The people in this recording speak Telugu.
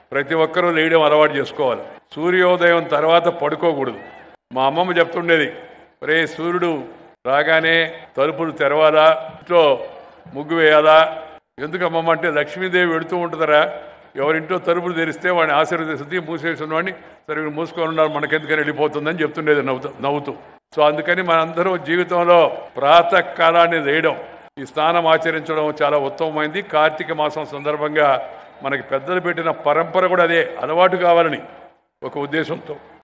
ప్రతి ఒక్కరూ లేయడం అలవాటు చేసుకోవాలి సూర్యోదయం తర్వాత పడుకోకూడదు మా అమ్మమ్మ చెప్తుండేది రే సూర్యుడు రాగానే తలుపులు తెరవాలా ఇంట్లో ముగ్గు వేయాలా ఎందుకు అమ్మమ్మ అంటే లక్ష్మీదేవి వెడుతూ ఉంటుందరా ఎవరింట్లో తలుపులు తెరిస్తే వాడిని ఆశీర్వదిస్తుంది మూసేసిన వాడిని సరే వీడు మూసుకొని ఉన్నారు మనకెందుకని వెళ్ళిపోతుందని చెప్తుండేది నవ్వుతూ నవ్వుతూ సో అందుకని మనందరం జీవితంలో ప్రాతకాలాన్ని వేయడం ఈ స్నానం ఆచరించడం చాలా ఉత్తమమైంది కార్తీక మాసం సందర్భంగా మనకి పెద్దలు పెట్టిన పరంపర కూడా అదే అలవాటు కావాలని ఒక ఉద్దేశంతో